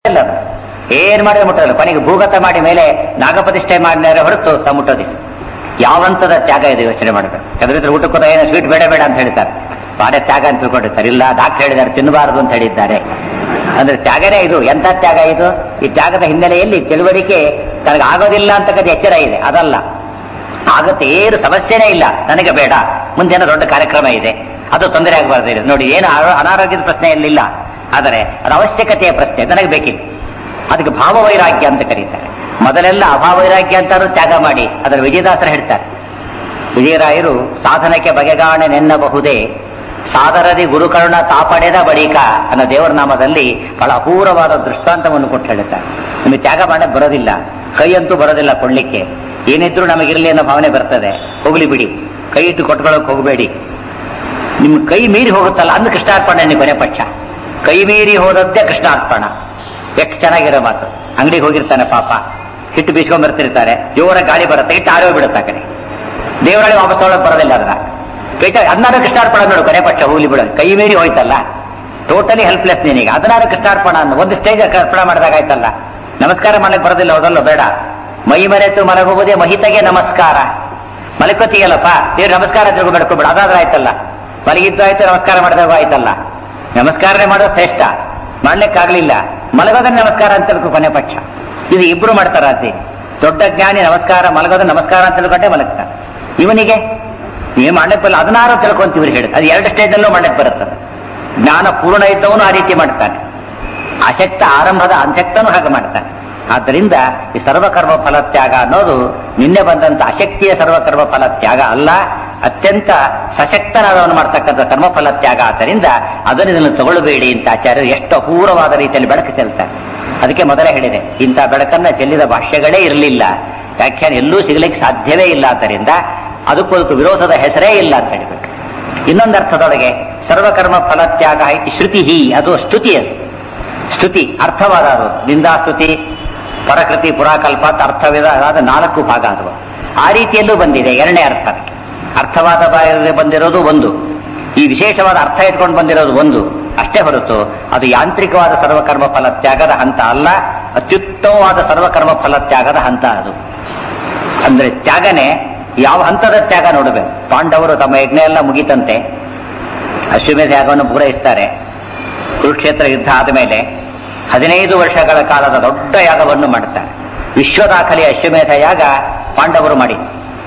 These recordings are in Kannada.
ಇಲ್ಲ ಅದು. ಏನ್ ಮಾಡಿದ್ರೆ ಮುಟ್ಟೋದಿಲ್ಲ ಕೊನೆಗೆ ಭೂಗತ ಮಾಡಿ ಮೇಲೆ ನಾಗಪ್ರತಿಷ್ಠೆ ಮಾಡಿದರೆ ಹೊರತು ತಾ ಮುಟ್ಟೋದಿಲ್ಲ ಯಾವಂತದ ತ್ಯಾಗ ಇದೆ ಯೋಚನೆ ಮಾಡಬೇಕು ಯಾಕಂದ್ರೆ ಊಟಕ್ಕೆ ಹೋದ ಏನೋ ಸ್ವೀಟ್ ಬೇಡ ಬೇಡ ಅಂತ ಹೇಳ್ತಾರೆ ಬಾಡೆ ತ್ಯಾಗ ಅಂತ ತಿಳ್ಕೊಂಡಿರ್ತಾರೆ ಇಲ್ಲ ಡಾಕ್ಟರ್ ಹೇಳಿದ್ದಾರೆ ತಿನ್ನಬಾರದು ಅಂತ ಹೇಳಿದ್ದಾರೆ ಅಂದ್ರೆ ತ್ಯಾಗನೇ ಇದು ಎಂತ ತ್ಯಾಗ ಇದು ಈ ತ್ಯಾಗದ ಹಿನ್ನೆಲೆಯಲ್ಲಿ ತಿಳುವಳಿಕೆ ತನಗೆ ಆಗೋದಿಲ್ಲ ಅಂತಕ್ಕಂಥ ಎಚ್ಚರ ಇದೆ ಅದಲ್ಲ ಆಗತ್ತೆ ಏನು ಸಮಸ್ಯೆನೇ ಇಲ್ಲ ನನಗೆ ಬೇಡ ಮುಂದೇನೋ ದೊಡ್ಡ ಕಾರ್ಯಕ್ರಮ ಇದೆ ಅದು ತೊಂದರೆ ಆಗಬಾರ್ದು ನೋಡಿ ಏನು ಆ- ಅನಾರೋಗ್ಯದ ಪ್ರಶ್ನೆ ಇರಲಿಲ್ಲ ಆದರೆ ಅದು ಅವಶ್ಯಕತೆಯ ಪ್ರಶ್ನೆ ನನಗೆ ಬೇಕಿತ್ತು ಅದಕ್ಕೆ ಭಾವವೈರಾಗ್ಯ ಅಂತ ಕರೀತಾರೆ ಮೊದಲೆಲ್ಲ ಅಭಾವೈರಾಗ್ಯ ಅಂತಾರು ತ್ಯಾಗ ಮಾಡಿ ಅದರ ವಿಜಯದಾಸರು ಹೇಳ್ತಾರೆ ವಿಜಯರಾಯರು ಸಾಧನಕ್ಕೆ ಬಗೆಗಾಣೆ ನೆನ್ನಬಹುದೇ ಸಾದರದಿ ಗುರುಕರುಣ ತಾಪಡೆದ ಬಳಿಕ ಅನ್ನೋ ದೇವರ ನಾಮದಲ್ಲಿ ಬಹಳ ಅಪೂರ್ವವಾದ ದೃಷ್ಟಾಂತವನ್ನು ಕೊಟ್ಟು ಹೇಳುತ್ತಾರೆ ನಿಮಗೆ ತ್ಯಾಗ ಮಾಡಕ್ ಬರೋದಿಲ್ಲ ಕೈ ಅಂತೂ ಬರೋದಿಲ್ಲ ಕೊಡ್ಲಿಕ್ಕೆ ಏನಿದ್ರು ನಮಗಿರ್ಲಿ ಅನ್ನೋ ಭಾವನೆ ಬರ್ತದೆ ಹೋಗ್ಲಿ ಬಿಡಿ ಕೈ ಇಟ್ಟು ಕೊಟ್ಕೊಳ್ಳೋಕೆ ಹೋಗಬೇಡಿ ನಿಮ್ ಕೈ ಮೀರಿ ಹೋಗುತ್ತಲ್ಲ ಅಂದು ಕೃಷ್ಣಾರ್ಪಣೆ ನೀವು ಕೊನೆ ಪಕ್ಷ ಕೈ ಮೀರಿ ಹೋದದ್ದೇ ಕೃಷ್ಣಾರ್ಪಣ ಎಷ್ಟು ಚೆನ್ನಾಗಿರೋ ಮಾತು ಅಂಗಡಿಗೆ ಹೋಗಿರ್ತಾನೆ ಪಾಪ ಹಿಟ್ಟು ಬೀಸ್ಕೊಂಡ್ ಬರ್ತಿರ್ತಾರೆ ಜೋರ ಗಾಳಿ ಬರುತ್ತೆ ಹಿಟ್ಟು ಆರೋ ಬಿಡುತ್ತೆ ಆ ಕಡೆ ದೇವರಲ್ಲಿ ವಾಪಸ್ ತೊಗೊಳಕ್ ಬರೋದಿಲ್ಲ ಅದನ್ನ ಕೈ ಅದನ್ನಾರು ಕೃಷ್ಣಾರ್ಪಣ ನೋಡು ಕೊನೆ ಪಕ್ಷ ಹೋಗ್ಲಿ ಬಿಡು ಕೈ ಮೀರಿ ಹೋಯ್ತಲ್ಲ ಟೋಟಲಿ ಹೆಲ್ಪ್ಲೆಸ್ ನೀನೀಗ ಅದನ್ನಾರು ಕೃಷ್ಣಾರ್ಪಣ ಅನ್ನು ಒಂದು ಸ್ಟೇಜ್ ಅರ್ಪಣ ಮಾಡಿದಾಗ ಆಯ್ತಲ್ಲ ನಮಸ್ಕಾರ ಮಾಡಕ್ ಬರೋದಿಲ್ಲ ಹೌದಲ್ಲ ಬೇಡ ಮೈ ಮರೆತು ಮಲಗುವುದೇ ಮಹಿತಗೆ ನಮಸ್ಕಾರ ಮಲಕೋತಿಯಲ್ಲಪ್ಪ ದೇವ್ರ ನಮಸ್ಕಾರ ತಿಳ್ಕೊ ಮಾಡ್ಕೊಬೇಡ ಅದಾದ್ರೆ ಆಯ್ತಲ್ಲ ಮಲಗಿದ್ದು ಆಯ್ತು ನಮಸ್ಕಾರ ಮಾಡಿದಾಗ ಆಯ್ತಲ್ಲ ನಮಸ್ಕಾರನೇ ಮಾಡೋದು ಶ್ರೇಷ್ಠ ಮಾಡ್ಲಿಕ್ಕಾಗ್ಲಿಲ್ಲ ಮಲಗೋದ್ರೆ ನಮಸ್ಕಾರ ಅಂತ ತಿಳ್ಕೊ ಕೊನೆ ಪಕ್ಷ ಇದು ಇಬ್ರು ಮಾಡ್ತಾರ ಅದೇ ದೊಡ್ಡ ಜ್ಞಾನಿ ನಮಸ್ಕಾರ ಮಲಗೋದ್ರೆ ನಮಸ್ಕಾರ ಅಂತ ತಿಳ್ಕೊಂಡೆ ಮಲಗ್ತಾನೆ ಇವನಿಗೆ ನೀವು ಮಾಡ್ಲಿಕ್ಕೆ ಬರಲ್ಲ ಅದನ್ನಾರು ತಿಳ್ಕೊಂತ ಇವ್ರು ಹೇಳಿದ್ರು ಅದು ಎರಡು ಸ್ಟೇಜಲ್ಲೂ ಮಾಡ್ಲಿಕ್ಕೆ ಬರುತ್ತದೆ ಜ್ಞಾನ ಪೂರ್ಣ ಇದ್ದವನು ಆ ರೀತಿ ಮಾಡ್ತಾನೆ ಅಶಕ್ತ ಆರಂಭದ ಅಶಕ್ತನೂ ಹಾಗೆ ಮಾಡ್ತಾನೆ ಆದ್ದರಿಂದ ಈ ಸರ್ವಕರ್ಮ ಫಲತ್ಯಾಗ ಅನ್ನೋದು ನಿನ್ನೆ ಬಂದಂತ ಅಶಕ್ತಿಯ ಸರ್ವಕರ್ಮ ಫಲತ್ಯಾಗ ಅಲ್ಲ ಅತ್ಯಂತ ಸಶಕ್ತನಾದವನು ಮಾಡ್ತಕ್ಕಂಥ ಕರ್ಮ ಫಲತ್ಯಾಗ ಆದ್ದರಿಂದ ಅದನ್ನು ಇದನ್ನು ತಗೊಳ್ಳಬೇಡಿ ಅಂತ ಆಚಾರ್ಯರು ಎಷ್ಟು ಅಪೂರ್ವವಾದ ರೀತಿಯಲ್ಲಿ ಬೆಳಕು ಚೆಲ್ತಾರೆ ಅದಕ್ಕೆ ಮೊದಲೇ ಹೇಳಿದೆ ಇಂಥ ಬೆಳಕನ್ನ ಚೆಲ್ಲಿದ ಭಾಷ್ಯಗಳೇ ಇರಲಿಲ್ಲ ವ್ಯಾಖ್ಯಾನ ಎಲ್ಲೂ ಸಿಗಲಿಕ್ಕೆ ಸಾಧ್ಯವೇ ಇಲ್ಲ ಆದ್ದರಿಂದ ಅದಕ್ಕೂ ವಿರೋಧದ ಹೆಸರೇ ಇಲ್ಲ ಅಂತ ಹೇಳಿಬಿಟ್ಟು ಇನ್ನೊಂದು ಅರ್ಥದೊಳಗೆ ಸರ್ವಕರ್ಮ ಫಲತ್ಯಾಗ ಇತಿ ಶ್ರುತಿ ಅದು ಸ್ತುತಿ ಅದು ಸ್ತುತಿ ಅರ್ಥವಾದ ಅದು ನಿಂದಾಸ್ತುತಿ ಪರಕೃತಿ ಪುರಾಕಲ್ಪ ಅಂತ ಅರ್ಥವಿದ ಅದಾದ ನಾಲ್ಕು ಭಾಗ ಅದು ಆ ರೀತಿಯಲ್ಲೂ ಬಂದಿದೆ ಎರಡನೇ ಅರ್ಥ ಅರ್ಥವಾದ ಬಾಯಲ್ಲಿ ಬಂದಿರೋದು ಒಂದು ಈ ವಿಶೇಷವಾದ ಅರ್ಥ ಇಟ್ಕೊಂಡು ಬಂದಿರೋದು ಒಂದು ಅಷ್ಟೇ ಹೊರತು ಅದು ಯಾಂತ್ರಿಕವಾದ ಸರ್ವಕರ್ಮ ಫಲ ತ್ಯಾಗದ ಹಂತ ಅಲ್ಲ ಅತ್ಯುತ್ತಮವಾದ ಸರ್ವಕರ್ಮ ಫಲ ತ್ಯಾಗದ ಹಂತ ಅದು ಅಂದ್ರೆ ತ್ಯಾಗನೆ ಯಾವ ಹಂತದ ತ್ಯಾಗ ನೋಡಬೇಕು ಪಾಂಡವರು ತಮ್ಮ ಯಜ್ಞ ಎಲ್ಲ ಮುಗಿತಂತೆ ಅಶ್ವಮೇಧ ಯಾಗವನ್ನು ಪೂರೈಸ್ತಾರೆ ಕುರುಕ್ಷೇತ್ರ ಯುದ್ಧ ಆದ ಮೇಲೆ ಹದಿನೈದು ವರ್ಷಗಳ ಕಾಲದ ದೊಡ್ಡ ಯಾಗವನ್ನು ಮಾಡುತ್ತಾರೆ ವಿಶ್ವ ದಾಖಲೆಯ ಅಶ್ವಮೇಧ ಯಾಗ ಪಾಂಡವರು ಮಾಡಿ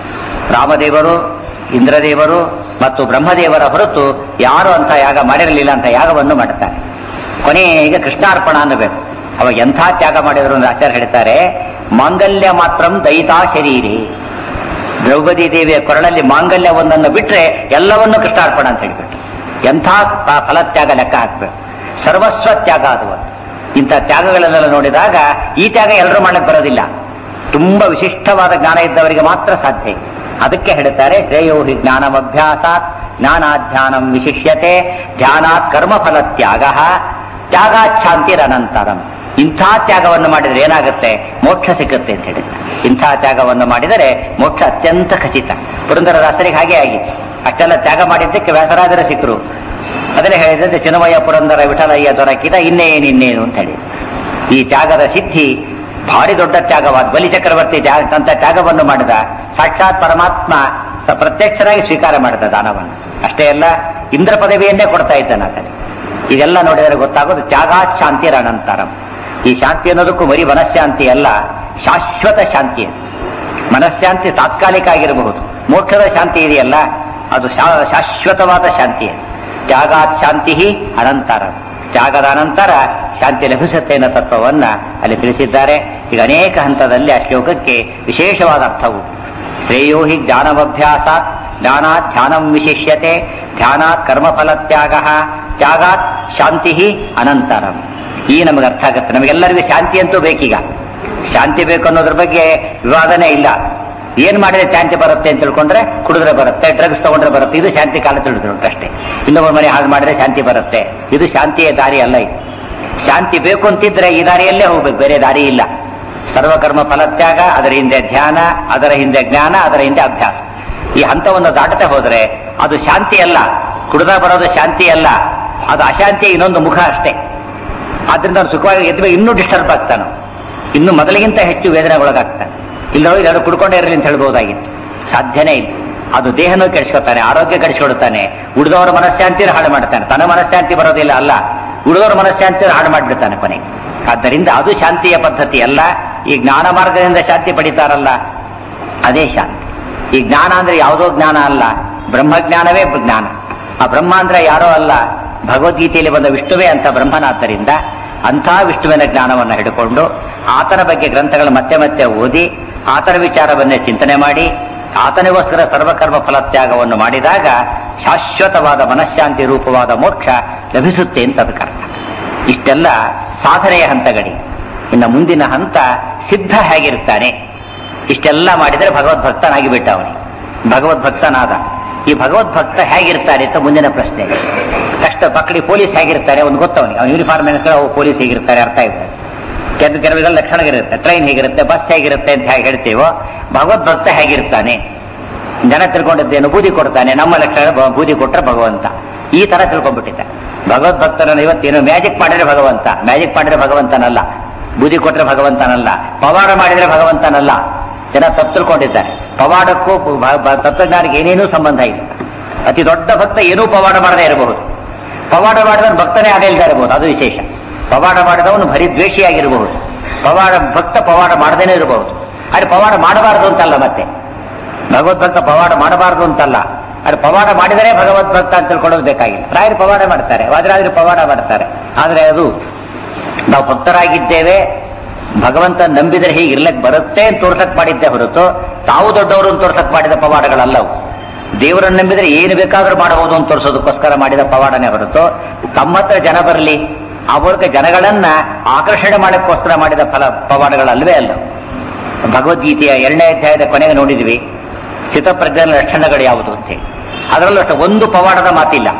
ರಾಮದೇವರು ಇಂದ್ರದೇವರು ಮತ್ತು ಬ್ರಹ್ಮದೇವರ ಹೊರತು ಯಾರು ಅಂತ ಯಾಗ ಮಾಡಿರಲಿಲ್ಲ ಅಂತ ಯಾಗವನ್ನು ಮಾಡುತ್ತಾರೆ ಕೊನೆಗೆ ಕೃಷ್ಣಾರ್ಪಣ ಅನ್ನಬೇಕು ಅವಾಗ ಎಂಥ ತ್ಯಾಗ ಮಾಡಿದ್ರು ಅಂತ ಆಚಾರ್ಯ ಹೇಳ್ತಾರೆ ಮಾಂಗಲ್ಯ ಮಾತ್ರಂ ದಯಿತಾ ಶರೀರಿ ದ್ರೌಪದಿ ದೇವಿಯ ಕೊರಳಲ್ಲಿ ಮಾಂಗಲ್ಯ ಒಂದನ್ನು ಬಿಟ್ರೆ ಎಲ್ಲವನ್ನೂ ಕೃಷ್ಣಾರ್ಪಣ ಅಂತ ಹೇಳ್ಬಿಟ್ಟು ಎಂಥ ಪ- ಫಲತ್ಯಾಗ ಲೆಕ್ಕ ಹಾಕ್ಬೇಕು ಸರ್ವಸ್ವ ತ್ಯಾಗ ಅದು ಒಂದು. ಇಂಥ ತ್ಯಾಗಗಳನ್ನೆಲ್ಲ ನೋಡಿದಾಗ ಈ ತ್ಯಾಗ ಎಲ್ಲರೂ ಮಾಡಕ್ ಬರೋದಿಲ್ಲ ತುಂಬಾ ವಿಶಿಷ್ಟವಾದ ಜ್ಞಾನ ಇದ್ದವರಿಗೆ ಮಾತ್ರ ಸಾಧ್ಯ ಅದಕ್ಕೆ ಹೇಳ್ತಾರೆ ಶ್ರೇಯೋ ಹಿ ಜ್ಞಾನಮಭ್ಯಾಸಾತ್ ಜ್ಞಾನಾಧ್ಯಾನಂ ವಿಶಿಷ್ಯತೆ ಧ್ಯಾನಾತ್ ಕರ್ಮಫಲ ತ್ಯಾಗ ತ್ಯಾಗಾತ್ ಶಾಂತಿರನಂತರಂ ಇಂಥ ತ್ಯಾಗವನ್ನು ಮಾಡಿದ್ರೆ ಏನಾಗುತ್ತೆ ಮೋಕ್ಷ ಸಿಗುತ್ತೆ ಅಂತ ಹೇಳಿದ್ದಾರೆ ಇಂಥ ತ್ಯಾಗವನ್ನು ಮಾಡಿದರೆ ಮೋಕ್ಷ ಅತ್ಯಂತ ಖಚಿತ ಪುರಂದರದಾಸರಿಗೆ ಹಾಗೆ ಆಗಿತ್ತು ಅಷ್ಟೆಲ್ಲ ತ್ಯಾಗ ಮಾಡಿದ್ದಕ್ಕೆ ವ್ಯಾಸರಾಜರ ಸಿಕ್ಕರು ಅದನ್ನೇ ಹೇಳಿದಂತೆ ಚಿನ್ನಮಯ್ಯ ಪುರಂದರ ವಿಠಲಯ್ಯ ದೊರಕಿದ ಇನ್ನೇನು ಇನ್ನೇನು ಅಂತ ಹೇಳಿ ಈ ತ್ಯಾಗದ ಸಿದ್ಧಿ ಭಾರಿ ದೊಡ್ಡ ತ್ಯಾಗವಾದ ಬಲಿ ಚಕ್ರವರ್ತಿ ತ್ಯಾಗ ಅಂತ ತ್ಯಾಗವನ್ನು ಮಾಡಿದ ಸಾಕ್ಷಾತ್ ಪರಮಾತ್ಮ ಸ- ಪ್ರತ್ಯಕ್ಷರಾಗಿ ಸ್ವೀಕಾರ ಮಾಡಿದ ದಾನವನ್ನು ಅಷ್ಟೇ ಅಲ್ಲ ಇಂದ್ರ ಪದವಿಯನ್ನೇ ಕೊಡ್ತಾ ಇದ್ದಾನೆ ಆತನಿಗೆ ಇದೆಲ್ಲ ನೋಡಿದರೆ ಗೊತ್ತಾಗೋದು ತ್ಯಾಗಾತ್ ಶಾಂತಿರ ಅನಂತರಂ ಈ ಶಾಂತಿ ಅನ್ನೋದಕ್ಕೂ ಬರೀ ಮನಃಶಾಂತಿ ಅಲ್ಲ ಶಾಶ್ವತ ಶಾಂತಿ ಅದು. ಮನಃಶಾಂತಿ ತಾತ್ಕಾಲಿಕ ಆಗಿರಬಹುದು ಮೋಕ್ಷದ ಶಾಂತಿ ಇದೆಯಲ್ಲ ಅದು ಶಾ- ಶಾಶ್ವತವಾದ ಶಾಂತಿ ಅದು. ತ್ಯಾಗಾತ್ ಶಾಂತಿ ಅನಂತರ ತ್ಯಾಗದ ಅನಂತರ ಶಾಂತಿ ಲಭಿಸುತ್ತೆ ಅನ್ನೋ ತತ್ವವನ್ನ ಅಲ್ಲಿ ತಿಳಿಸಿದ್ದಾರೆ ಈಗ ಅನೇಕ ಹಂತದಲ್ಲಿ ಆ ಶ್ಲೋಕಕ್ಕೆ ವಿಶೇಷವಾದ ಅರ್ಥವು ಶ್ರೇಯೋ ಹಿ ಜ್ಞಾನವಭ್ಯಾಸಾತ್ ಜ್ಞಾನಾತ್ ಧ್ಯಾನಂ ವಿಶಿಷ್ಯತೆ ಧ್ಯಾನಾತ್ ಕರ್ಮಫಲ ತ್ಯಾಗ ತ್ಯಾಗಾತ್ ಶಾಂತಿ ಅನಂತರಂ ಈ ನಮಗೆ ಅರ್ಥ ಆಗುತ್ತೆ ನಮಗೆಲ್ಲರಿಗೂ ಶಾಂತಿ ಅಂತೂ ಬೇಕೀಗ ಶಾಂತಿ ಬೇಕು ಅನ್ನೋದ್ರ ಬಗ್ಗೆ ವಿವಾದನೇ ಇಲ್ಲ ಏನ್ ಮಾಡಿದ್ರೆ ಶಾಂತಿ ಬರುತ್ತೆ ಅಂತ ತಿಳ್ಕೊಂಡ್ರೆ ಕುಡಿದ್ರೆ ಬರುತ್ತೆ ಡ್ರಗ್ಸ್ ತಗೊಂಡ್ರೆ ಬರುತ್ತೆ ಇದು ಶಾಂತಿ ಕಾಲ ತಿಳಿದ್ರು ಅಷ್ಟೇ ಇನ್ನೊಬ್ಬರ ಮನೆ ಹಾಗೆ ಮಾಡಿದ್ರೆ ಶಾಂತಿ ಬರುತ್ತೆ ಇದು ಶಾಂತಿಯ ದಾರಿ ಅಲ್ಲ ಇದು ಶಾಂತಿ ಬೇಕು ಅಂತಿದ್ರೆ ಈ ದಾರಿಯಲ್ಲೇ ಹೋಗ್ಬೇಕು ಬೇರೆ ದಾರಿ ಇಲ್ಲ ಸರ್ವಕರ್ಮ ಫಲತ್ಯಾಗ ಅದರ ಹಿಂದೆ ಧ್ಯಾನ ಅದರ ಹಿಂದೆ ಜ್ಞಾನ ಅದರ ಹಿಂದೆ ಅಭ್ಯಾಸ ಈ ಹಂತವನ್ನು ದಾಟತೆ ಹೋದ್ರೆ ಅದು ಶಾಂತಿ ಅಲ್ಲ ಕುಡ್ದ ಬರೋದು ಶಾಂತಿ ಅಲ್ಲ ಅದು ಅಶಾಂತಿಯ ಇನ್ನೊಂದು ಮುಖ ಅಷ್ಟೇ ಆದ್ರಿಂದ ಅವ್ನು ಸುಖವಾಗಿ ಎದ್ದು ಇನ್ನೂ ಡಿಸ್ಟರ್ಬ್ ಆಗ್ತಾನೆ ಇನ್ನು ಮೊದಲಿಗಿಂತ ಹೆಚ್ಚು ವೇದನೆಗೊಳಗಾಗ್ತಾನೆ ಇಲ್ಲ ಯಾರು ಕುಡ್ಕೊಂಡೇ ಇರಲಿ ಅಂತ ಹೇಳ್ಬೋದಾಗಿತ್ತು ಸಾಧ್ಯನೇ ಇಲ್ಲ ಅದು ದೇಹನೂ ಕೆಡಿಸ್ಕೊತಾನೆ ಆರೋಗ್ಯ ಕೆಡಿಸ್ಕೊಡ್ತಾನೆ ಉಳಿದವರ ಮನಃಶಾಂತಿ ಹಾಳು ಮಾಡ್ತಾನೆ ತನ್ನ ಮನಃಶಾಂತಿ ಬರೋದಿಲ್ಲ ಅಲ್ಲ ಉಳಿದವರ ಮನಃಶಾಂತಿ ಹಾಳು ಮಾಡಿಬಿಡ್ತಾನೆ ಕೊನೆಗೆ ಆದ್ದರಿಂದ ಅದು ಶಾಂತಿಯ ಪದ್ಧತಿ ಅಲ್ಲ ಈ ಜ್ಞಾನ ಮಾರ್ಗದಿಂದ ಶಾಂತಿ ಪಡಿತಾರಲ್ಲ ಅದೇ ಶಾಂತಿ ಈ ಜ್ಞಾನ ಅಂದ್ರೆ ಯಾವುದೋ ಜ್ಞಾನ ಅಲ್ಲ ಬ್ರಹ್ಮಜ್ಞಾನವೇ ಜ್ಞಾನ ಆ ಬ್ರಹ್ಮ ಅಂದ್ರೆ ಯಾರೋ ಅಲ್ಲ ಭಗವದ್ಗೀತೆಯಲ್ಲಿ ಬಂದ ವಿಷ್ಣುವೇ ಅಂತ ಬ್ರಹ್ಮನಾದ್ದರಿಂದ ಅಂಥ ವಿಷ್ಣುವಿನ ಜ್ಞಾನವನ್ನು ಹಿಡ್ಕೊಂಡು ಆತನ ಬಗ್ಗೆ ಗ್ರಂಥಗಳು ಮತ್ತೆ ಮತ್ತೆ ಓದಿ ಆತನ ವಿಚಾರವನ್ನೇ ಚಿಂತನೆ ಮಾಡಿ ಆತನಿಗೋಸ್ಕರ ಸರ್ವಕರ್ಮ ಫಲತ್ಯಾಗವನ್ನು ಮಾಡಿದಾಗ ಶಾಶ್ವತವಾದ ಮನಃಶಾಂತಿ ರೂಪವಾದ ಮೋಕ್ಷ ಲಭಿಸುತ್ತೆ ಅಂತ ಅದಕ್ಕೆ ಅರ್ಥ ಇಷ್ಟೆಲ್ಲ ಸಾಧನೆಯ ಹಂತಗಡಿ ಇನ್ನು ಮುಂದಿನ ಹಂತ ಸಿದ್ಧ ಹೇಗಿರ್ತಾನೆ ಇಷ್ಟೆಲ್ಲ ಮಾಡಿದರೆ ಭಗವದ್ಭಕ್ತನಾಗಿ ಬಿಟ್ಟ ಅವನಿಗೆ ಭಗವದ್ಭಕ್ತನಾದ ಈ ಭಗವದ್ಭಕ್ತ ಹೇಗಿರ್ತಾರೆ ಅಂತ ಮುಂದಿನ ಪ್ರಶ್ನೆ ಕಷ್ಟ ಮಕ್ಕಳಿಗೆ ಪೊಲೀಸ್ ಹೇಗಿರ್ತಾರೆ ಒಂದು ಗೊತ್ತವನಿಗೆ ಅವನು ಯೂನಿಫಾರ್ಮ್ ಏನಿಸ್ತಾರೆ ಅವು ಪೊಲೀಸ್ ಹೇಗಿರ್ತಾರೆ ಅರ್ಥ ಇದೆ ಕೆಲವು ಕೆಲವೆಲ್ಲ ಲಕ್ಷಣಗಳಿರುತ್ತೆ ಟ್ರೈನ್ ಹೇಗಿರುತ್ತೆ ಬಸ್ ಹೇಗಿರುತ್ತೆ ಅಂತ ಹೇಗೆ ಹೇಳ್ತೀವೋ ಭಗವದ್ಭಕ್ತ ಹೇಗಿರ್ತಾನೆ ಜನ ತಿಳ್ಕೊಂಡಿದ್ದೇನು ಬೂದಿ ಕೊಡ್ತಾನೆ ನಮ್ಮ ಲಕ್ಷಣ ಬ- ಬೂದಿ ಕೊಟ್ರೆ ಭಗವಂತ ಈ ತರ ತಿಳ್ಕೊಂಡ್ಬಿಟ್ಟಿದ್ದೆ ಭಗವದ್ಭಕ್ತನನ್ನು ಇವತ್ತೇನು ಮ್ಯಾಜಿಕ್ ಮಾಡಿದ್ರೆ ಭಗವಂತ ಮ್ಯಾಜಿಕ್ ಮಾಡಿದ್ರೆ ಭಗವಂತನಲ್ಲ ಬೂದಿ ಕೊಟ್ರೆ ಭಗವಂತನಲ್ಲ ಪವಾಡ ಮಾಡಿದ್ರೆ ಭಗವಂತನಲ್ಲ ಜನ ತಪ್ಪು ತಿಳ್ಕೊಂಡಿದ್ದಾರೆ ಪವಾಡಕ್ಕೂ ಭ- ಭ- ತತ್ವಜ್ಞಾನಿಗೆ ಏನೇನೂ ಸಂಬಂಧ ಇಲ್ಲ ಅತಿ ದೊಡ್ಡ ಭಕ್ತ ಏನೂ ಪವಾಡ ಮಾಡದೇ ಇರಬಹುದು ಪವಾಡ ಮಾಡಿದವನು ಭಕ್ತನೇ ಆಗೇ ಇಲ್ಲದೆ ಇರಬಹುದು ಅದು ವಿಶೇಷ ಪವಾಡ ಮಾಡಿದವನು ಬರೀ ದ್ವೇಷಿಯಾಗಿರಬಹುದು ಪವಾಡ ಭಕ್ತ ಪವಾಡ ಮಾಡದೇನೆ ಇರಬಹುದು ಆದರೆ ಪವಾಡ ಮಾಡಬಾರದು ಅಂತಲ್ಲ ಮತ್ತೆ ಭಗವದ್ಭಕ್ತ ಪವಾಡ ಮಾಡಬಾರದು ಅಂತಲ್ಲ ಅದು ಪವಾಡ ಮಾಡಿದರೆ ಭಗವದ್ಭಕ್ತ ಅಂತ ತಿಳ್ಕೊಳ್ಳೋದು ಬೇಕಾಗಿಲ್ಲ ರಾಯರು ಪವಾಡ ಮಾಡ್ತಾರೆ ವಾದರಾಜರು ಪವಾಡ ಮಾಡ್ತಾರೆ ಆದರೆ ಅದು ನಾವು ಭಕ್ತರಾಗಿದ್ದೇವೆ ಭಗವಂತ ನಂಬಿದರೆ ಹೀಗೆ ಇರ್ಲಕ್ ಬರುತ್ತೆ ಅಂತ ತೋರ್ಸಕ್ ಮಾಡಿದ್ದೆ ಹೊರತು ತಾವು ದೊಡ್ಡವರು ಅಂತ ತೋರ್ಸಕ್ ಮಾಡಿದ ಪವಾಡಗಳಲ್ಲವು ದೇವರನ್ನು ನಂಬಿದರೆ ಏನು ಬೇಕಾದ್ರೂ ಮಾಡಬಹುದು ಅಂತ ತೋರಿಸೋದಕ್ಕೋಸ್ಕರ ಮಾಡಿದ ಪವಾಡನೆ ಹೊರತು ತಮ್ಮ ಹತ್ರ ಜನ ಬರಲಿ ಆ ಮೂಲಕ ಜನಗಳನ್ನ ಆಕರ್ಷಣೆ ಮಾಡಕ್ಕೋಸ್ಕರ ಮಾಡಿದ ಫಲ ಪವಾಡಗಳಲ್ವೇ ಅಲ್ಲ ಭಗವದ್ಗೀತೆಯ ಎರಡನೇ ಅಧ್ಯಾಯದ ಕೊನೆಗೆ ನೋಡಿದ್ವಿ ಚಿತ್ತಪ್ರಜ್ಞನ ಲಕ್ಷಣಗಳು ಯಾವುದು ಅಂತ ಹೇಳಿ ಅದರಲ್ಲೂ ಅಷ್ಟೇ ಒಂದು ಪವಾಡದ ಮಾತಿಲ್ಲ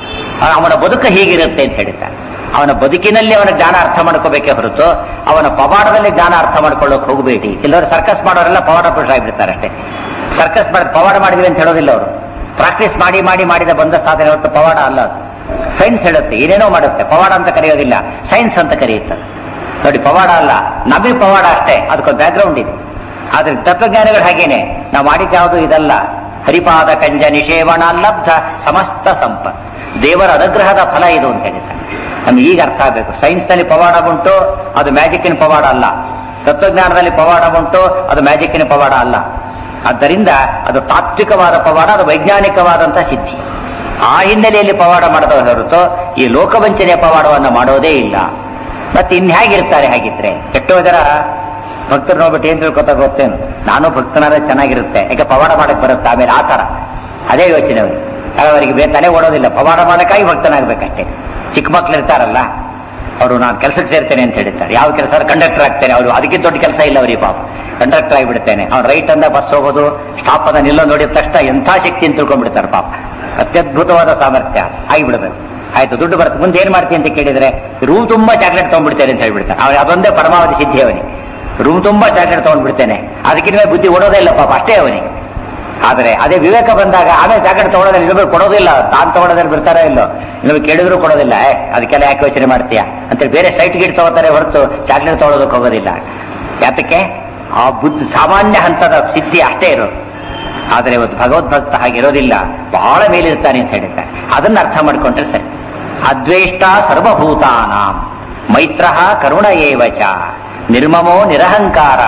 ಆ- ಅವನ ಬದುಕು ಹೀಗಿರುತ್ತೆ ಅಂತ ಹೇಳಿದ್ದಾರೆ ಅವನ ಬದುಕಿನಲ್ಲಿ ಅವನ ಜ್ಞಾನ ಅರ್ಥ ಮಾಡ್ಕೋಬೇಕೇ ಹೊರತು ಅವನ ಪವಾಡದಲ್ಲಿ ಜ್ಞಾನ ಅರ್ಥ ಮಾಡ್ಕೊಳ್ಳೋಕೆ ಹೋಗಬೇಡಿ ಕೆಲವರು ಸರ್ಕಸ್ ಮಾಡೋರೆಲ್ಲ ಪವಾಡ ಪುರುಷ ಆಗಿಬಿಡ್ತಾರೆ ಅಷ್ಟೇ ಸರ್ಕಸ್ ಮಾಡಿ ಪವಾಡ ಮಾಡಿದ್ವಿ ಅಂತ ಹೇಳೋದಿಲ್ಲ ಅವರು ಪ್ರಾಕ್ಟೀಸ್ ಮಾಡಿ ಮಾಡಿ ಮಾಡಿದ ಬಂದ ಸಾಧನೆ ಹೊರತು ಪವಾಡ ಅಲ್ಲ ಅದು ಸೈನ್ಸ್ ಹೇಳುತ್ತೆ ಏನೇನೋ ಮಾಡುತ್ತೆ ಪವಾಡ ಅಂತ ಕರೆಯೋದಿಲ್ಲ ಸೈನ್ಸ್ ಅಂತ ಕರೆಯುತ್ತೆ ನೋಡಿ ಪವಾಡ ಅಲ್ಲ ನಮಗೆ ಪವಾಡ ಅಷ್ಟೇ ಅದಕ್ಕೊಂದು ಬ್ಯಾಕ್ಗ್ರೌಂಡ್ ಇದೆ ಆದ್ರೆ ತತ್ವಜ್ಞಾನಿಗಳು ಹಾಗೇನೆ ನಾವು ಮಾಡಿದ ಯಾವುದು ಇದಲ್ಲ ಹರಿಪಾದ ಕಂಜ ನಿಷೇವಣ ಲಬ್ಧ ಸಮಸ್ತ ಸಂಪತ್ ದೇವರ ಅನುಗ್ರಹದ ಫಲ ಇದು ಅಂತ ಹೇಳಿದ್ದಾರೆ ನಮ್ಗೆ ಈಗ ಅರ್ಥ ಆಗಬೇಕು ಸೈನ್ಸ್ ನಲ್ಲಿ ಪವಾಡ ಉಂಟು ಅದು ಮ್ಯಾಜಿಕ್ಕಿನ ಪವಾಡ ಅಲ್ಲ ತತ್ವಜ್ಞಾನದಲ್ಲಿ ಪವಾಡ ಉಂಟು ಅದು ಮ್ಯಾಜಿಕ್ಕಿನ ಪವಾಡ ಅಲ್ಲ ಆದ್ದರಿಂದ ಅದು ತಾತ್ವಿಕವಾದ ಪವಾಡ ಅದು ವೈಜ್ಞಾನಿಕವಾದಂತ ಸಿದ್ಧಿ ಆ ಹಿನ್ನೆಲೆಯಲ್ಲಿ ಪವಾಡ ಮಾಡದ ಹೊರತು ಈ ಲೋಕವಂಚನೆಯ ಪವಾಡವನ್ನು ಮಾಡೋದೇ ಇಲ್ಲ ಮತ್ತೆ ಇನ್ ಹೇಗಿರ್ತಾರೆ ಹಾಗಿದ್ರೆ ಎಷ್ಟೋ ಜನ ಭಕ್ತರು ನೋಡ್ಬಿಟ್ಟು ಏನ್ ತಿಳ್ಕೊತಾ ಗೊತ್ತೇನು ನಾನು ಭಕ್ತನಾದ್ರೆ ಚೆನ್ನಾಗಿರುತ್ತೆ ಯಾಕೆ ಪವಾಡ ಮಾಡಕ್ ಬರುತ್ತೆ ಆಮೇಲೆ ಆ ತರ ಅದೇ ಯೋಚನೆ ಅವರಿಗೆ ಅವರಿಗೆ ಬೇತಾನೆ ಓಡೋದಿಲ್ಲ ಪವಾಡ ಮಾಡಕ್ಕಾಗಿ ಭಕ್ತನಾಗ್ಬೇಕಷ್ಟೇ ಚಿಕ್ಕ ಮಕ್ಳು ಇರ್ತಾರಲ್ಲ ಅವರು ನಾನು ಕೆಲಸಕ್ಕೆ ಸೇರ್ತೇನೆ ಅಂತ ಹೇಳಿರ್ತಾರೆ ಯಾವ ಕೆಲಸ ಕಂಡಕ್ಟರ್ ಆಗ್ತೇನೆ ಅವರು ಅದಕ್ಕೆ ದೊಡ್ಡ ಕೆಲಸ ಇಲ್ಲ ಅವರಿಗೆ ಪಾಪ ಕಂಡಕ್ಟರ್ ಆಗಿಬಿಡ್ತೇನೆ ಅವ್ನು ರೈಟ್ ಅಂದ ಬಸ್ ಹೋಗೋದು ಸ್ಟಾಪ್ ಅನ್ನ ನಿಲ್ಲೋ ನೋಡಿದ ತಕ್ಷಣ ಎಂಥ ಶಕ್ತಿ ಅಂತ ತಿಳ್ಕೊಂಡ್ಬಿಡ್ತಾರೆ ಪಾಪ ಅತ್ಯದ್ಭುತವಾದ ಸಾಮರ್ಥ್ಯ ಆಗಿಬಿಡ್ಬೇಕು ಆಯ್ತು ದುಡ್ಡು ಬರುತ್ತೆ ಮುಂದೆ ಏನ್ ಮಾಡ್ತೀನಿ ಅಂತ ಕೇಳಿದ್ರೆ ರೂಮ್ ತುಂಬಾ ಚಾಕ್ಲೇಟ್ ತಗೊಂಡ್ಬಿಡ್ತೇನೆ ಅಂತ ಹೇಳ್ಬಿಡ್ತಾನೆ ಅವ್ನು ಅದೊಂದೇ ಪರಮಾವಧಿ ಸಿದ್ಧಿ ಅವನಿಗೆ ರೂಮ್ ತುಂಬಾ ಚಾಕ್ಲೇಟ್ ತಗೊಂಡ್ಬಿಡ್ತೇನೆ ಅದಕ್ಕಿಂತ ಬುದ್ಧಿ ಓಡೋದೇ ಇಲ್ಲ ಪಾಪ ಅಷ್ಟೇ ಅವನಿಗೆ ಆದರೆ ಅದೇ ವಿವೇಕ ಬಂದಾಗ ಆಮೇಲೆ ಚಾಕ್ಲೇಟ್ ತಗೊಳ್ಳೋದಿಲ್ಲ ಇನ್ನೊಬ್ಬರು ಕೊಡೋದಿಲ್ಲ ತಾನು ತಗೊಳ್ಳೋದ್ರಲ್ಲಿ ಬಿಡ್ತಾರೋ ಇಲ್ಲೋ ಇನ್ನೊಬ್ಬರು ಕೇಳಿದ್ರು ಕೊಡೋದಿಲ್ಲ ಏ ಅದಕ್ಕೆಲ್ಲ ಯಾಕೆ ಯೋಚನೆ ಮಾಡ್ತೀಯಾ ಅಂತೇಳಿ ಬೇರೆ ಸೈಟ್ ಗಿಟ್ ತಗೋತಾರೆ ಹೊರತು ಚಾಕ್ಲೇಟ್ ತಗೊಳ್ಳೋದಕ್ಕೆ ಹೋಗೋದಿಲ್ಲ ಯಾತಕ್ಕೆ ಆ ಬುದ್ಧಿ ಸಾಮಾನ್ಯ ಹಂತದ ಸಿದ್ಧಿ ಅಷ್ಟೇ ಇರೋದು ಆದರೆ ಇವತ್ತು ಭಗವದ್ಭಕ್ತ ಹಾಗಿರೋದಿಲ್ಲ ಬಹಳ ಮೇಲಿರ್ತಾನೆ ಅಂತ ಹೇಳಿದ್ದಾರೆ ಅದನ್ನ ಅರ್ಥ ಮಾಡ್ಕೊಂಡ್ರೆ ಸರಿ ಅದ್ವೇಷ್ಟ ಸರ್ವಭೂತಾನಾಂ ಮೈತ್ರ ಕರುಣ ಏವ ಚ ನಿರ್ಮಮೋ ನಿರಹಂಕಾರ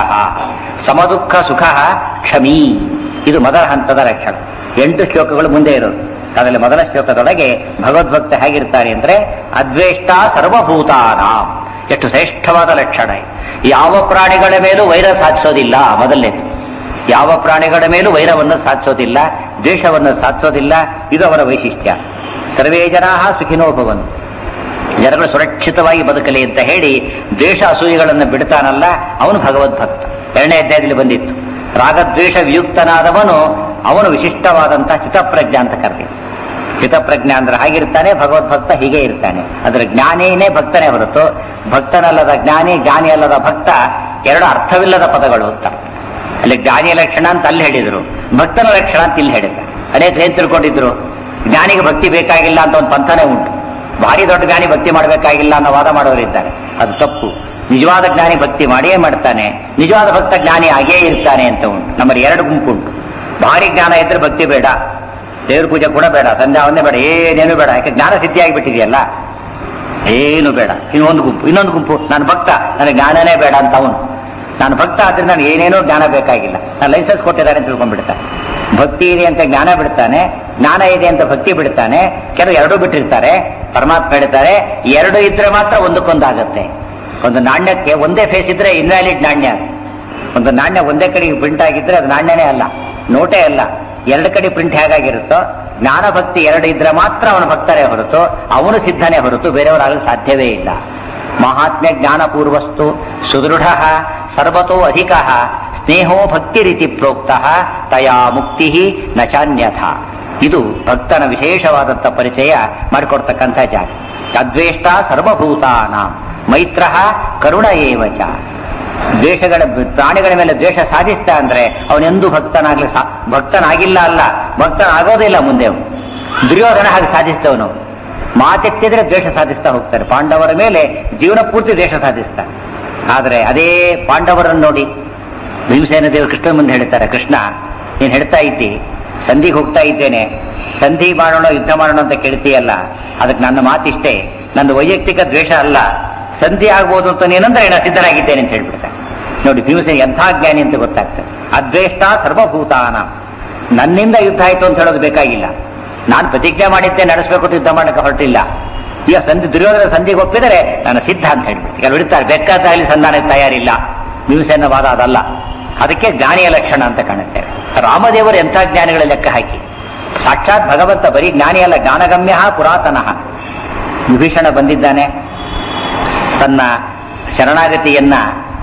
ಸಮದುಃಖ ಸುಖ ಕ್ಷಮೀ ಇದು ಮೊದಲ ಹಂತದ ಲಕ್ಷಣ ಎಂಟು ಶ್ಲೋಕಗಳು ಮುಂದೆ ಇರೋದು ಅದರಲ್ಲಿ ಮೊದಲ ಶ್ಲೋಕದೊಳಗೆ ಭಗವದ್ಭಕ್ತ ಹೇಗಿರ್ತಾರೆ ಅಂದ್ರೆ ಅದ್ವೇಷ್ಟ ಸರ್ವಭೂತಾನಾಂ ಎಷ್ಟು ಶ್ರೇಷ್ಠವಾದ ಲಕ್ಷಣ ಇದು. ಯಾವ ಪ್ರಾಣಿಗಳ ಮೇಲೂ ವೈರ ಸಾಧಿಸೋದಿಲ್ಲ ಮೊದಲನೇದು ಯಾವ ಪ್ರಾಣಿಗಳ ಮೇಲೂ ವೈರವನ್ನು ಸಾಧಿಸೋದಿಲ್ಲ ದ್ವೇಷವನ್ನು ಸಾಧಿಸೋದಿಲ್ಲ ಇದು ಅವರ ವೈಶಿಷ್ಟ್ಯ ಸರ್ವೇ ಜನಾ ಸುಖಿನೋ ಭವಂತು ಜನಗಳು ಸುರಕ್ಷಿತವಾಗಿ ಬದುಕಲಿ ಅಂತ ಹೇಳಿ ದ್ವೇಷ ಅಸೂಯೆಗಳನ್ನು ಬಿಡ್ತಾನಲ್ಲ ಅವನು ಭಗವದ್ಭಕ್ತ ಎರಡನೇ ಅಧ್ಯಾಯದಲ್ಲಿ ಬಂದಿತ್ತು ರಾಗದ್ವೇಷ ವಿಯುಕ್ತನಾದವನು ಅವನು ವಿಶಿಷ್ಟವಾದಂತಹ ಚಿತ್ತಪ್ರಜ್ಞ ಅಂತ ಕರೆದಿ ಚಿತ್ತಪ್ರಜ್ಞ ಅಂದ್ರೆ ಹಾಗಿರ್ತಾನೆ ಭಗವದ್ಭಕ್ತ ಹೀಗೆ ಇರ್ತಾನೆ ಅದರ ಜ್ಞಾನೇನೇ ಭಕ್ತನೇ ಹೊರತು ಭಕ್ತನಲ್ಲದ ಜ್ಞಾನಿ ಜ್ಞಾನಿ ಅಲ್ಲದ ಭಕ್ತ ಎರಡು ಅರ್ಥವಿಲ್ಲದ ಪದಗಳು ಅಂತ ಅಲ್ಲಿ ಜ್ಞಾನಿಯ ಲಕ್ಷಣ ಅಂತ ಅಲ್ಲಿ ಹೇಳಿದ್ರು ಭಕ್ತನ ಲಕ್ಷಣ ಅಂತ ಇಲ್ಲಿ ಹೇಳಿದ್ರು ಅನೇಕ ಏನ್ ತಿಳ್ಕೊಂಡಿದ್ರು ಜ್ಞಾನಿಗೆ ಭಕ್ತಿ ಬೇಕಾಗಿಲ್ಲ ಅಂತ ಒಂದು ಪಂಥನೇ ಉಂಟು ಭಾರಿ ದೊಡ್ಡ ಜ್ಞಾನಿ ಭಕ್ತಿ ಮಾಡಬೇಕಾಗಿಲ್ಲ ಅನ್ನೋ ವಾದ ಮಾಡೋರಿದ್ದಾರೆ ಅದು ತಪ್ಪು ನಿಜವಾದ ಜ್ಞಾನಿ ಭಕ್ತಿ ಮಾಡಿಯೇ ಮಾಡ್ತಾನೆ ನಿಜವಾದ ಭಕ್ತ ಜ್ಞಾನಿ ಆಗೇ ಇರ್ತಾನೆ ಅಂತ ಉಂಟು ನಮ್ಮಲ್ಲಿ ಎರಡು ಗುಂಪು ಉಂಟು ಭಾರಿ ಜ್ಞಾನ ಇದ್ರೆ ಭಕ್ತಿ ಬೇಡ ದೇವ್ರ ಪೂಜೆ ಕೂಡ ಬೇಡ ಸಂಧ್ಯಾವಂದೇ ಬೇಡ ಏನೇನು ಬೇಡ ಯಾಕೆ ಜ್ಞಾನ ಸಿದ್ಧಿಯಾಗಿ ಬಿಟ್ಟಿದೆಯಲ್ಲ ಏನು ಬೇಡ ಇನ್ನೊಂದು ಗುಂಪು ಇನ್ನೊಂದು ಗುಂಪು ನಾನು ಭಕ್ತ ನನಗೆ ಜ್ಞಾನನೇ ಬೇಡ ಅಂತ ಅವನು ನಾನು ಭಕ್ತ ಆದ್ರೆ ನನಗೆ ಏನೇನೋ ಜ್ಞಾನ ಬೇಕಾಗಿಲ್ಲ ನಾನು ಲೈಸೆನ್ಸ್ ಕೊಟ್ಟಿದ್ದಾರೆ ಅಂತ ತಿಳ್ಕೊಂಡ್ಬಿಡ್ತಾನೆ ಭಕ್ತಿ ಇದೆ ಅಂತ ಜ್ಞಾನ ಬಿಡ್ತಾನೆ ಜ್ಞಾನ ಇದೆ ಅಂತ ಭಕ್ತಿ ಬಿಡ್ತಾನೆ ಕೆಲವು ಎರಡೂ ಬಿಟ್ಟಿರ್ತಾರೆ ಪರಮಾತ್ಮ ಹೇಳ್ತಾರೆ ಎರಡು ಇದ್ರೆ ಮಾತ್ರ ಒಂದಕ್ಕೊಂದಾಗತ್ತೆ ಒಂದು ನಾಣ್ಯಕ್ಕೆ ಒಂದೇ ಫೇಸ್ ಇದ್ರೆ ಇನ್ವ್ಯಾಲಿಡ್ ನಾಣ್ಯ ಅದು. ಒಂದು ನಾಣ್ಯ ಒಂದೇ ಕಡೆಗೆ ಪ್ರಿಂಟ್ ಆಗಿದ್ರೆ ಅದು ನಾಣ್ಯನೇ ಅಲ್ಲ ನೋಟೇ ಅಲ್ಲ ಎರಡು ಕಡೆ ಪ್ರಿಂಟ್ ಹೇಗಾಗಿರುತ್ತೋ ಜ್ಞಾನ ಭಕ್ತಿ ಎರಡು ಇದ್ರೆ ಮಾತ್ರ ಅವನ ಭಕ್ತರೇ ಹೊರತು ಅವನು ಸಿದ್ಧನೇ ಹೊರತು ಬೇರೆಯವರಾಗಲು ಸಾಧ್ಯವೇ ಇಲ್ಲ ಮಹಾತ್ಮ್ಯ ಜ್ಞಾನಪೂರ್ವಸ್ತು ಸುದೃಢ ಸರ್ವತೋ ಅಧಿಕ ಸ್ನೇಹೋ ಭಕ್ತಿ ರೀತಿ ಪ್ರೋಕ್ತ ತಯಾ ಮುಕ್ತಿ ನ ಚಾನ್ಯಥ ಇದು ಭಕ್ತನ ವಿಶೇಷವಾದಂಥ ಪರಿಚಯ ಮಾಡಿಕೊಡ್ತಕ್ಕಂಥ ಜಾಗ ಅದ್ವೇಷ್ಟ ಸರ್ವಭೂತಾನ ಮೈತ್ರ ಕರುಣ ಏವಚ ದ್ವೇಷಗಳ ಪ್ರಾಣಿಗಳ ಮೇಲೆ ದ್ವೇಷ ಸಾಧಿಸ್ತಾ ಅಂದ್ರೆ ಅವನೆಂದೂ ಭಕ್ತನಾಗ್ಲಿ ಸಾ- ಭಕ್ತನಾಗಿಲ್ಲ ಅಲ್ಲ ಭಕ್ತನಾಗೋದಿಲ್ಲ ಮುಂದೆ ಅವನು ದುರ್ಯೋಧನ ಹಾಗೆ ಸಾಧಿಸಿದವನು ಮಾತೆತ್ತಿದ್ರೆ ದ್ವೇಷ ಸಾಧಿಸ್ತಾ ಹೋಗ್ತಾರೆ ಪಾಂಡವರ ಮೇಲೆ ಜೀವನ ಪೂರ್ತಿ ದ್ವೇಷ ಸಾಧಿಸ್ತಾರೆ ಆದ್ರೆ ಅದೇ ಪಾಂಡವರನ್ನು ನೋಡಿ ಭೀಮಸೇನ ದೇವರು ಕೃಷ್ಣ ಮುಂದೆ ಹೇಳ್ತಾರೆ ಕೃಷ್ಣ ನೀನ್ ಹೇಳ್ತಾ ಇದ್ದಿ ಸಂಧಿಗೆ ಹೋಗ್ತಾ ಇದ್ದೇನೆ ಸಂಧಿ ಮಾಡೋಣ ಯುದ್ಧ ಮಾಡೋಣ ಅಂತ ಕೇಳ್ತೀಯಲ್ಲ ಅದಕ್ಕೆ ನನ್ನ ಮಾತಿಷ್ಟೇ ನನ್ನ ವೈಯಕ್ತಿಕ ದ್ವೇಷ ಅಲ್ಲ ಸಂಧಿ ಆಗ್ಬೋದು ಅಂತ ನೀನಂದ್ರೆ ನಾನು ಸಿದ್ಧನಾಗಿದ್ದೇನೆ ಅಂತ ಹೇಳ್ಬಿಡ್ತಾರೆ ನೋಡಿ ಭೀಮಸೇನ ಎಂಥ ಜ್ಞಾನಿ ಅಂತ ಗೊತ್ತಾಗ್ತದೆ ಅದ್ವೇಷ್ಟ ಸರ್ವಭೂತಾನ ನನ್ನಿಂದ ಯುದ್ಧ ಆಯ್ತು ಅಂತ ಹೇಳೋದು ಬೇಕಾಗಿಲ್ಲ ನಾನು ಪ್ರತಿಜ್ಞೆ ಮಾಡಿದ್ದೆ ನಡೆಸಬೇಕು ಅಂತ ಯುದ್ಧ ಮಾಡಕ್ಕೆ ಹೊರಟಿಲ್ಲ ಈಗ ಸಂಧಿ ದುರ್ಯೋಧನ ಸಂಧಿಗೆ ಒಪ್ಪಿದರೆ ನಾನು ಸಿದ್ಧ ಅಂತ ಹೇಳ್ಬಿಟ್ಟು ಕೆಲವರು ಇರ್ತಾರೆ ಬೇಕಾದಾಗಲಿ ಸಂಧಾನಕ್ಕೆ ತಯಾರಿಲ್ಲ ಭೀಮಸೇನ ವಾದ ಅದಲ್ಲ ಅದಕ್ಕೆ ಜ್ಞಾನಿಯ ಲಕ್ಷಣ ಅಂತ ಕಾಣುತ್ತೇವೆ ರಾಮದೇವರು ಎಂಥ ಜ್ಞಾನಿಗಳ ಲೆಕ್ಕ ಹಾಕಿ ಸಾಕ್ಷಾತ್ ಭಗವಂತ ಬರೀ ಜ್ಞಾನಿಯಲ್ಲ ಜ್ಞಾನಗಮ್ಯ ಪುರಾತನಃ ವಿಭೀಷಣ ಬಂದಿದ್ದಾನೆ ತನ್ನ ಶರಣಾಗತಿಯನ್ನ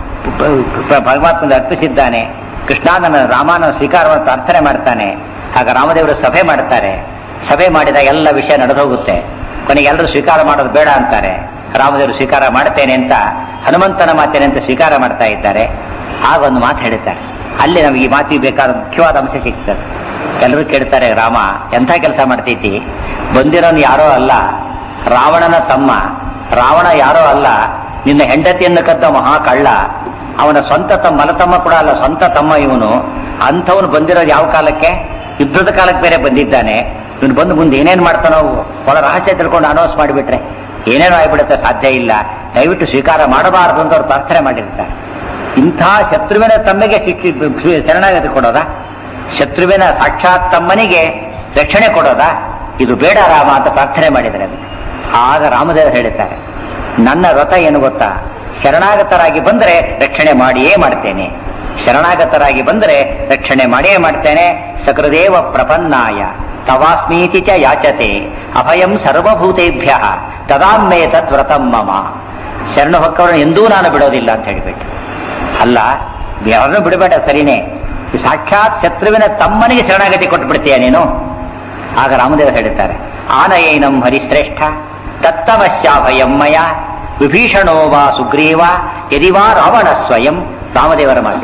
ಪ- ಪ- ಭಗವಂತನಿಗೆ ಅರ್ಪಿಸಿದ್ದಾನೆ ಕೃಷ್ಣ ನನ್ನ ರಾಮನ ಸ್ವೀಕಾರವನ್ನು ಪ್ರಾರ್ಥನೆ ಮಾಡ್ತಾನೆ ಆಗ ರಾಮದೇವರು ಸಭೆ ಮಾಡ್ತಾರೆ ಸಭೆ ಮಾಡಿದಾಗ ಎಲ್ಲ ವಿಷಯ ನಡೆದೋಗುತ್ತೆ ಕೊನೆಗೆ ಎಲ್ಲರೂ ಸ್ವೀಕಾರ ಮಾಡೋದು ಬೇಡ ಅಂತಾರೆ ರಾಮದೇವರು ಸ್ವೀಕಾರ ಮಾಡ್ತೇನೆ ಅಂತ ಹನುಮಂತನ ಮಾತೇನೆ ಅಂತ ಸ್ವೀಕಾರ ಮಾಡ್ತಾ ಇದ್ದಾರೆ ಆಗ ಒಂದು ಮಾತು ಹೇಳ್ತಾರೆ ಅಲ್ಲಿ ನಮಗೆ ಈ ಮಾತಿಗೆ ಬೇಕಾದ ಮುಖ್ಯವಾದ ಅಂಶ ಸಿಗ್ತದೆ ಎಲ್ಲರೂ ಕೇಳ್ತಾರೆ ರಾಮ ಎಂಥ ಕೆಲಸ ಮಾಡ್ತೈತಿ ಬಂದಿರೋನು ಯಾರೋ ಅಲ್ಲ ರಾವಣನ ತಮ್ಮ ರಾವಣ ಯಾರೋ ಅಲ್ಲ ನಿನ್ನ ಹೆಂಡತಿಯನ್ನು ಕದ್ದ ಮಹಾ ಕಳ್ಳ ಅವನ ಸ್ವಂತ ತಮ್ಮ ಮಲತಮ್ಮ ಕೂಡ ಅಲ್ಲ ಸ್ವಂತ ತಮ್ಮ ಇವನು ಅಂಥವನು ಬಂದಿರೋದು ಯಾವ ಕಾಲಕ್ಕೆ ಯುದ್ಧದ ಕಾಲಕ್ಕೆ ಬೇರೆ ಬಂದಿದ್ದಾನೆ ಇವನು ಬಂದು ಮುಂದೆ ಏನೇನು ಮಾಡ್ತಾನೋ ಒಳ ರಹಸ್ಯ ತಿಳ್ಕೊಂಡು ಅನೌನ್ಸ್ ಮಾಡಿಬಿಟ್ರೆ ಏನೇನೋ ಆಗ್ಬಿಡುತ್ತೆ ಸಾಧ್ಯ ಇಲ್ಲ ದಯವಿಟ್ಟು ಸ್ವೀಕಾರ ಮಾಡಬಾರದು ಅಂತ ಅವ್ರು ಪ್ರಾರ್ಥನೆ ಮಾಡಿರ್ತಾರೆ ಇಂಥ ಶತ್ರುವಿನ ತಮ್ಮಿಗೆ ಶಿಕ್ಷಿ ಶರಣಾಗತಿ ಕೊಡೋದಾ ಶತ್ರುವಿನ ಸಾಕ್ಷಾತ್ ತಮ್ಮನಿಗೆ ರಕ್ಷಣೆ ಕೊಡೋದಾ ಇದು ಬೇಡ ರಾಮ ಅಂತ ಪ್ರಾರ್ಥನೆ ಮಾಡಿದರೆ ಆಗ ರಾಮದೇವರು ಹೇಳುತ್ತಾರೆ ನನ್ನ ವ್ರತ ಏನು ಗೊತ್ತಾ ಶರಣಾಗತರಾಗಿ ಬಂದರೆ ರಕ್ಷಣೆ ಮಾಡಿಯೇ ಮಾಡ್ತೇನೆ ಶರಣಾಗತರಾಗಿ ಬಂದರೆ ರಕ್ಷಣೆ ಮಾಡಿಯೇ ಮಾಡ್ತೇನೆ ಸಕೃದೇವ ಪ್ರಪನ್ನಾಯ ತವಾಸ್ಮೀತಿ ಚ ಯಾಚತೆ ಅಭಯಂ ಸರ್ವಭೂತೇಭ್ಯ ತದಾಮೇ ತದ್ವ್ರತಂ ಮಮ ಶರಣ ಹೊಕ್ಕವರನ್ನು ಎಂದೂ ನಾನು ಬಿಡೋದಿಲ್ಲ ಅಂತ ಹೇಳಿಬಿಟ್ಟು ಅಲ್ಲ ಯಾರನ್ನು ಬಿಡಬೇಡ ಸರಿನೇ ಈ ಸಾಕ್ಷಾತ್ ಶತ್ರುವಿನ ತಮ್ಮನಿಗೆ ಶರಣಾಗತಿ ಕೊಟ್ಬಿಡ್ತೀಯ ನೀನು ಆಗ ರಾಮದೇವರು ಹೇಳುತ್ತಾರೆ ಆನಯೇನಂ ಹರಿಶ್ರೇಷ್ಠ ತತ್ತಮಶ್ಯಾಭಯಂ ಮಯ ವಿಭೀಷಣೋ ವಾ ಸುಗ್ರೀವ ಯದಿವಾ ರಾವಣ ಸ್ವಯಂ ರಾಮದೇವರ ಮಾಡಿ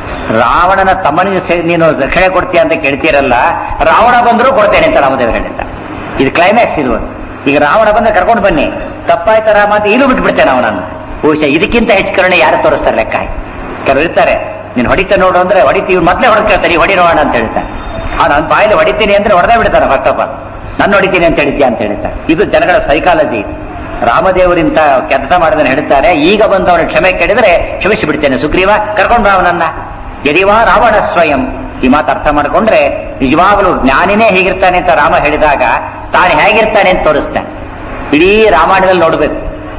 ರಾವಣನ ತಮ್ಮನಿಗೆ ಸೇ- ನೀನು ರಕ್ಷಣೆ ಕೊಡ್ತೀಯ ಅಂತ ಕೇಳ್ತೀರಲ್ಲ ರಾವಣ ಬಂದರೂ ಕೊಡ್ತೇನೆ ಅಂತ ರಾಮದೇವರು ಹೇಳಿದ್ದಾರೆ ಇದು ಕ್ಲೈಮ್ಯಾಕ್ಸ್ ಇದು ಒಂದು. ಈಗ ರಾವಣ ಬಂದ್ರೆ ಕರ್ಕೊಂಡು ಬನ್ನಿ ತಪ್ಪಾಯ್ತ ರಾಮ ಅಂತ ಇಲ್ಲೂ ಬಿಟ್ಬಿಡ್ತೇನೆ ಅವನನ್ನು ಬಹುಶಃ ಇದಕ್ಕಿಂತ ಹೆಚ್ಚು ಕರುಣೆ ಯಾರು ತೋರಿಸ್ತಾರೆ ಲೆಕ್ಕ ಹಾಕಿ. ಕೆಲವರು ಇರ್ತಾರೆ ನೀನು ಹೊಡಿತ ನೋಡು ಅಂದ್ರೆ ಹೊಡಿತೀವಿ ಮೊದಲೇ ಹೊಡ್ಕೊಳ್ತಾರೆ ಹೊಡಿ ನೋಡೋಣ ಅಂತ ಹೇಳ್ತಾರೆ ಆ ನನ್ನ ಬಾಯಲ್ಲಿ ಹೊಡಿತೀನಿ ಅಂದ್ರೆ ಹೊಡೆದೇ ಬಿಡ್ತಾನೆ ಫಸ್ಟ್ ಆಫ್ ಆಲ್ ನನ್ನ ಹೊಡಿತೀನಿ ಅಂತ ಹೇಳ್ತೀಯ ಅಂತ ಹೇಳ್ತಾರೆ ಇದು ಜನಗಳ ಸೈಕಾಲಜಿ ರಾಮದೇವರಿಂತ ಕೆಲಸ ಮಾಡಿದ್ರೆ ಹೇಳ್ತಾರೆ ಈಗ ಬಂದು ಅವನ ಕ್ಷಮೆ ಕೇಳಿದ್ರೆ ಕ್ಷಮಿಸಿ ಬಿಡ್ತೇನೆ ಸುಗ್ರೀವ ಕರ್ಕೊಂಡು ಬಾ ಅವನನ್ನ ಯದಿವಾ ರಾವಣ ಸ್ವಯಂ ಈ ಮಾತು ಅರ್ಥ ಮಾಡ್ಕೊಂಡ್ರೆ ನಿಜವಾಗಲೂ ಜ್ಞಾನಿನೇ ಹೇಗಿರ್ತಾನೆ ಅಂತ ರಾಮ ಹೇಳಿದಾಗ ತಾನು ಹೇಗಿರ್ತಾನೆ ಅಂತ ತೋರಿಸ್ತಾನೆ ಇಡೀ ರಾಮಾಯಣದಲ್ಲಿ ನೋಡ್ಬೇಕು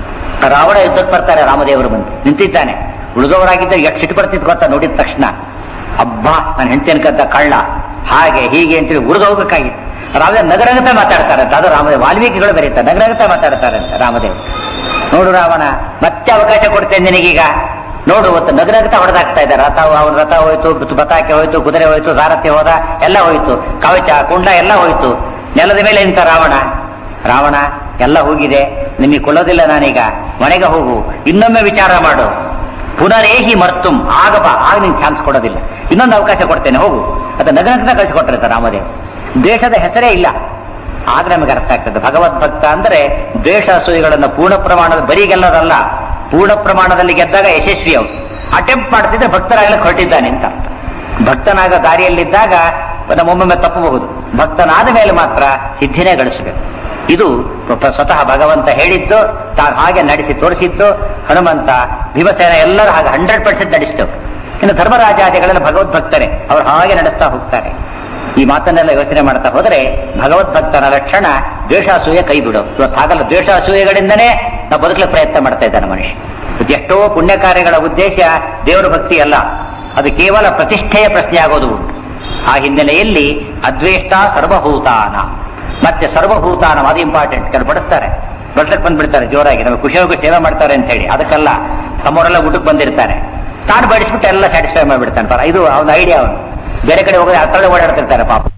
ರಾವಣ ಯುದ್ಧಕ್ಕೆ ಬರ್ತಾರೆ ರಾಮದೇವರು ಬಂದು ನಿಂತಿದ್ದಾನೆ ಉಳಿದವರಾಗಿದ್ದರೆ ಎಷ್ಟು ಸಿಟ್ಟು ಬರ್ತಿತ್ತು ಗೊತ್ತಾ ನೋಡಿದ ತಕ್ಷಣ ಅಬ್ಬಾ ನಾನು ಹೆಂಡತಿ ಕದ್ದ ಕಳ್ಳ ಹಾಗೆ ಹೀಗೆ ಅಂತೇಳಿ ಉಳಿದು ಹೋಗ್ಬೇಕಾಗಿತ್ತು ರಾಮದೇವ್ ನಗರಗತ ಮಾತಾಡ್ತಾರಂತ ಅದು ರಾಮದೇವ್ ವಾಲ್ಮೀಕಿಗಳು ಬರೀತಾರೆ ನಗರಗತ ಮಾತಾಡ್ತಾರಂತ ರಾಮದೇವ್ ನೋಡು ರಾವಣ ಮತ್ತೆ ಅವಕಾಶ ಕೊಡ್ತೇನೆ ನಿನಗೀಗ ನೋಡು ಇವತ್ತು ನಗರಗತ ಹೊಡೆದಾಗ್ತಾ ಇದ್ದಾರೆ ರಥ ಅವನ ರಥ ಹೋಯ್ತು ಬತಾಕೆ ಹೋಯ್ತು ಕುದುರೆ ಹೋಯ್ತು ಸಾರಥ್ಯ ಹೋದ ಎಲ್ಲ ಹೋಯ್ತು ಕವಚ ಕುಂಡ ಎಲ್ಲ ಹೋಯ್ತು ನೆಲದ ಮೇಲೆ ನಿಂತ ರಾವಣ ರಾವಣ ಎಲ್ಲ ಹೋಗಿದೆ ನಿಮಗೆ ಕೊಳ್ಳೋದಿಲ್ಲ ನಾನೀಗ ಮನೆಗೆ ಹೋಗು ಇನ್ನೊಮ್ಮೆ ವಿಚಾರ ಮಾಡು ಪುನರೇಹಿ ಮರ್ತುಂ ಆಗ ಬಾ ಆಗ ನಿಂಗೆ ಚಾನ್ಸ್ ಕೊಡೋದಿಲ್ಲ ಇನ್ನೊಂದು ಅವಕಾಶ ಕೊಡ್ತೇನೆ ಹೋಗು ಅದು ನಗನಗ್ನ ಕಳಿಸಿಕೊಟ್ಟಿರ್ತಾರೆ ರಾಮದೇವ್ ದೇಶದ ಹೆಸರೇ ಇಲ್ಲ ಆಗ ನಮಗೆ ಅರ್ಥ ಆಗ್ತದೆ ಭಗವದ್ಭಕ್ತ ಅಂದ್ರೆ ದ್ವೇಷ ಅಸೂಯೆಗಳನ್ನು ಪೂರ್ಣ ಪ್ರಮಾಣದ ಬರೀ ಗೆಲ್ಲೋದಲ್ಲ ಪೂರ್ಣ ಪ್ರಮಾಣದಲ್ಲಿ ಗೆದ್ದಾಗ ಯಶಸ್ವಿ ಅವನು ಅಟೆಂಪ್ಟ್ ಮಾಡ್ತಿದ್ರೆ ಭಕ್ತರಾಗಲಿಕ್ಕೆ ಹೊರಟಿದ್ದಾನೆ ಅಂತ ಅರ್ಥ ಭಕ್ತನಾಗ ದಾರಿಯಲ್ಲಿದ್ದಾಗ ನಮ್ಮೊಮ್ಮೊಮ್ಮೆ ತಪ್ಪಬಹುದು ಭಕ್ತನಾದ ಮೇಲೆ ಮಾತ್ರ ಸಿದ್ಧಿನೇ ಗಳಿಸಬೇಕು ಇದು ಸ್ವತಃ ಭಗವಂತ ಹೇಳಿದ್ದು ತಾನು ಹಾಗೆ ನಡೆಸಿ ತೋರಿಸಿದ್ದು ಹನುಮಂತ ಭೀಮಸೇನ ಎಲ್ಲರೂ ಹಾಗೆ ಹಂಡ್ರೆಡ್ ಪರ್ಸೆಂಟ್ ನಡೆಸಿದವು ಇನ್ನು ಧರ್ಮರಾಜಾದಿಗಳೆಲ್ಲ ಭಗವದ್ಭಕ್ತರೇ ಅವ್ರು ಹಾಗೆ ನಡೆಸ್ತಾ ಹೋಗ್ತಾರೆ ಈ ಮಾತನ್ನೆಲ್ಲ ಯೋಚನೆ ಮಾಡ್ತಾ ಹೋದರೆ ಭಗವದ್ಭಕ್ತನ ಲಕ್ಷಣ ದ್ವೇಷಾಸೂಯೆ ಕೈ ಬಿಡು ಇವತ್ತು ಹಾಗಲ್ಲ ದ್ವೇಷಾಸೂಯೆಗಳಿಂದನೇ ನಾವು ಬದುಕಲಿಕ್ಕೆ ಪ್ರಯತ್ನ ಮಾಡ್ತಾ ಇದ್ದಾನೆ ಮನುಷ್ಯ ಇವತ್ತು ಎಷ್ಟೋ ಪುಣ್ಯ ಕಾರ್ಯಗಳ ಉದ್ದೇಶ ದೇವರ ಭಕ್ತಿ ಅಲ್ಲ ಅದು ಕೇವಲ ಪ್ರತಿಷ್ಠೆಯ ಪ್ರಶ್ನೆ ಆಗೋದು ಉಂಟು ಆ ಹಿನ್ನೆಲೆಯಲ್ಲಿ ಅದ್ವೇಷ್ಟ ಸರ್ವಭೂತಾನ ಮತ್ತೆ ಸರ್ವಭೂತಾನ ಅದು ಇಂಪಾರ್ಟೆಂಟ್ ಕೆಲವು ಬಡಿಸ್ತಾರೆ ಬಡ್ಸಕ್ ಬಂದ್ಬಿಡ್ತಾರೆ ಜೋರಾಗಿ ನಮಗೆ ಖುಷಿ ಹೋಗಿ ಸೇವೆ ಮಾಡ್ತಾರೆ ಅಂತ ಹೇಳಿ ಅದಕ್ಕಲ್ಲ ತಮ್ಮವರೆಲ್ಲ ಊಟಕ್ಕೆ ಬಂದಿರ್ತಾರೆ ತಾನು ಬಡಿಸ್ಬಿಟ್ಟು ಎಲ್ಲ ಸ್ಯಾಟಿಸ್ಫೈ ಮಾಡಿಬಿಡ್ತಾನೆ ಪರ ಇದು ಅವನ ಐಡಿಯಾ ಅವನು ಬೇರೆ ಕಡೆ ಹೋಗೋದು ಹತ್ತೊಳಗೆ ಓಡಾಡ್ತಿರ್ತಾರೆ ಪಾಪ